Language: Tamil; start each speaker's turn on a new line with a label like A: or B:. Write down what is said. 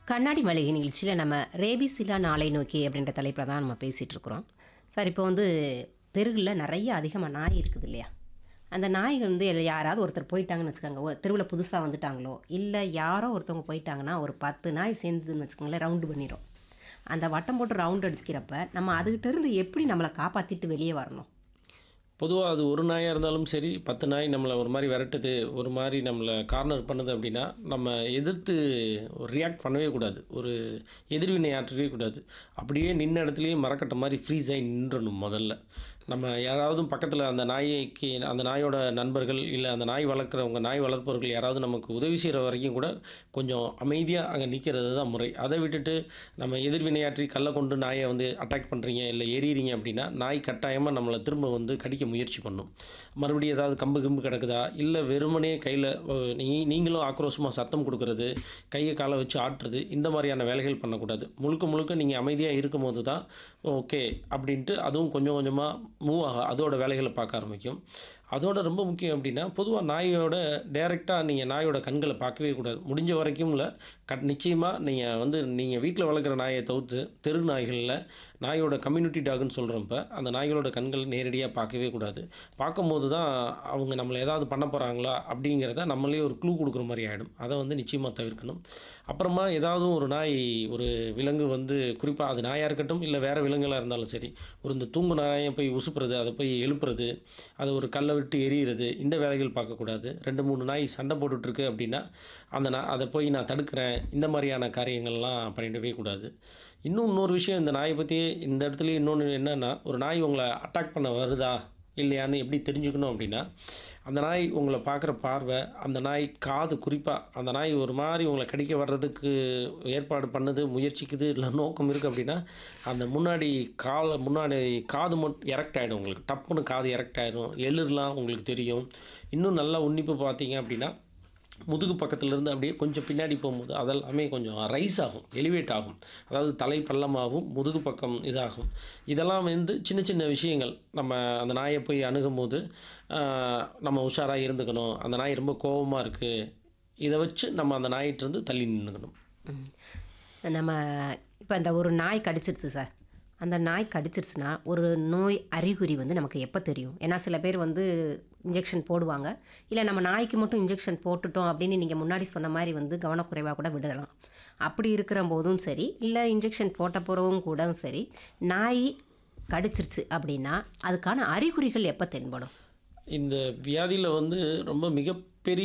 A: கண்ணாடி மளிகை நிகழ்ச்சியில் நம்ம ரேபிஸ் இல்லா நாளை நோக்கி அப்படின்ற தலைப்பில் தான் நம்ம பேசிகிட்டு இருக்கிறோம் சார் இப்போ வந்து தெருவில் நிறைய அதிகமாக நாய் இருக்குது இல்லையா அந்த நாய்கள் வந்து இல்ல யாராவது ஒருத்தர் போயிட்டாங்கன்னு வச்சுக்கோங்க தெருவில் புதுசாக வந்துட்டாங்களோ இல்லை யாரோ ஒருத்தவங்க போயிட்டாங்கன்னா ஒரு பத்து நாய் சேர்ந்துதுன்னு வச்சுக்கோங்களேன் ரவுண்டு பண்ணிடும் அந்த வட்டம் போட்டு ரவுண்டு அடிக்கிறப்ப நம்ம அதுகிட்ட இருந்து எப்படி நம்மளை காப்பாற்றிட்டு வெளியே வரணும்
B: பொதுவாக அது ஒரு நாயாக இருந்தாலும் சரி பத்து நாய் நம்மளை ஒரு மாதிரி விரட்டுது ஒரு மாதிரி நம்மளை கார்னர் பண்ணுது அப்படின்னா நம்ம எதிர்த்து ரியாக்ட் பண்ணவே கூடாது ஒரு எதிர்வினை ஆற்றவே கூடாது அப்படியே நின்ன இடத்துலையே மரக்கட்ட மாதிரி ஃப்ரீஸ் ஆகி நின்றணும் முதல்ல நம்ம யாராவது பக்கத்தில் அந்த நாய்க்கு அந்த நாயோட நண்பர்கள் இல்லை அந்த நாய் வளர்க்குறவங்க நாய் வளர்ப்பவர்கள் யாராவது நமக்கு உதவி செய்கிற வரைக்கும் கூட கொஞ்சம் அமைதியாக அங்கே நிற்கிறது தான் முறை அதை விட்டுட்டு நம்ம எதிர்வினையாற்றி கல்லை கொண்டு நாயை வந்து அட்டாக் பண்ணுறீங்க இல்லை எறிகிறீங்க அப்படின்னா நாய் கட்டாயமாக நம்மளை திரும்ப வந்து கடிக்க முயற்சி பண்ணும் மறுபடியும் ஏதாவது கம்பு கிம்பு கிடக்குதா இல்லை வெறுமனே கையில் நீ நீங்களும் ஆக்ரோஷமாக சத்தம் கொடுக்கறது கையை காலை வச்சு ஆட்டுறது இந்த மாதிரியான வேலைகள் பண்ணக்கூடாது முழுக்க முழுக்க நீங்கள் அமைதியாக இருக்கும்போது தான் ஓகே அப்படின்ட்டு அதுவும் கொஞ்சம் கொஞ்சமாக மூவ் ஆக அதோட வேலைகளை பார்க்க ஆரம்பிக்கும் அதோட ரொம்ப முக்கியம் அப்படின்னா பொதுவாக நாயோட டைரெக்டாக நீங்கள் நாயோட கண்களை பார்க்கவே கூடாது முடிஞ்ச வரைக்கும் இல்லை கட் நிச்சயமாக நீங்கள் வந்து நீங்கள் வீட்டில் வளர்க்குற நாயை தவிர்த்து தெரு நாய்களில் நாயோட கம்யூனிட்டி டாக்னு சொல்கிறப்ப அந்த நாய்களோட கண்கள் நேரடியாக பார்க்கவே கூடாது பார்க்கும்போது தான் அவங்க நம்மளை ஏதாவது பண்ண போகிறாங்களா அப்படிங்கிறத நம்மளே ஒரு க்ளூ கொடுக்குற மாதிரி ஆகிடும் அதை வந்து நிச்சயமாக தவிர்க்கணும் அப்புறமா ஏதாவது ஒரு நாய் ஒரு விலங்கு வந்து குறிப்பாக அது நாயாக இருக்கட்டும் இல்லை வேறு விலங்குகளாக இருந்தாலும் சரி ஒரு இந்த தூங்கு நாயை போய் உசுப்புறது அதை போய் எழுப்புறது அதை ஒரு கல்லை விட்டு எரியிறது இந்த வேலைகள் பார்க்கக்கூடாது ரெண்டு மூணு நாய் சண்டை போட்டுட்ருக்கு அப்படின்னா அந்த நான் அதை போய் நான் தடுக்கிறேன் இந்த மாதிரியான காரியங்கள்லாம் பண்ணிடவே கூடாது இன்னும் இன்னொரு விஷயம் இந்த நாயை பற்றி இந்த இடத்துல இன்னொன்று என்னென்னா ஒரு நாய் உங்களை அட்டாக் பண்ண வருதா இல்லையான்னு எப்படி தெரிஞ்சுக்கணும் அப்படின்னா அந்த நாய் உங்களை பார்க்குற பார்வை அந்த நாய் காது குறிப்பாக அந்த நாய் ஒரு மாதிரி உங்களை கடிக்க வர்றதுக்கு ஏற்பாடு பண்ணுது முயற்சிக்குது இல்லை நோக்கம் இருக்குது அப்படின்னா அந்த முன்னாடி காலை முன்னாடி காது மட்டும் எரெக்ட் ஆகிடும் உங்களுக்கு டப்புன்னு காது எரெக்ட் ஆகிடும் எளிர்லாம் உங்களுக்கு தெரியும் இன்னும் நல்லா உன்னிப்பு பார்த்தீங்க அப்படின்னா முதுகு பக்கத்துலேருந்து அப்படியே கொஞ்சம் பின்னாடி போகும்போது அதெல்லாமே கொஞ்சம் ரைஸ் ஆகும் எலிவேட் ஆகும் அதாவது தலை பள்ளமாகவும் முதுகு பக்கம் இதாகும் இதெல்லாம் வந்து சின்ன சின்ன விஷயங்கள் நம்ம அந்த நாயை போய் அணுகும் போது ஆஹ், நம்ம உஷாராக இருந்துக்கணும் அந்த நாய் ரொம்ப கோபமாக இருக்குது இதை வச்சு நம்ம அந்த நாயிட்டிருந்து தள்ளி நின்றுக்கணும்
A: ம். நம்ம இப்போ அந்த ஒரு நாய் கடிச்சிருச்சு சார் அந்த நாய் கடிச்சிருச்சுன்னா ஒரு நோய் அறிகுறி வந்து நமக்கு எப்போ தெரியும் ஏன்னா சில பேர் வந்து இன்ஜெக்ஷன் போடுவாங்க இல்லை நம்ம நாய்க்கு மட்டும் இன்ஜெக்ஷன் போட்டுட்டோம் அப்படின்னு நீங்கள் முன்னாடி சொன்ன மாதிரி வந்து கவனக்குறைவாக கூட விடலாம் அப்படி இருக்கிற போதும் சரி இல்லை இன்ஜெக்ஷன் போட்ட பிறகும் கூட சரி நாய் கடிச்சிருச்சு அப்படின்னா அதுக்கான அறிகுறிகள் எப்போ தென்படும்
B: இந்த வியாதியில் வந்து ரொம்ப மிக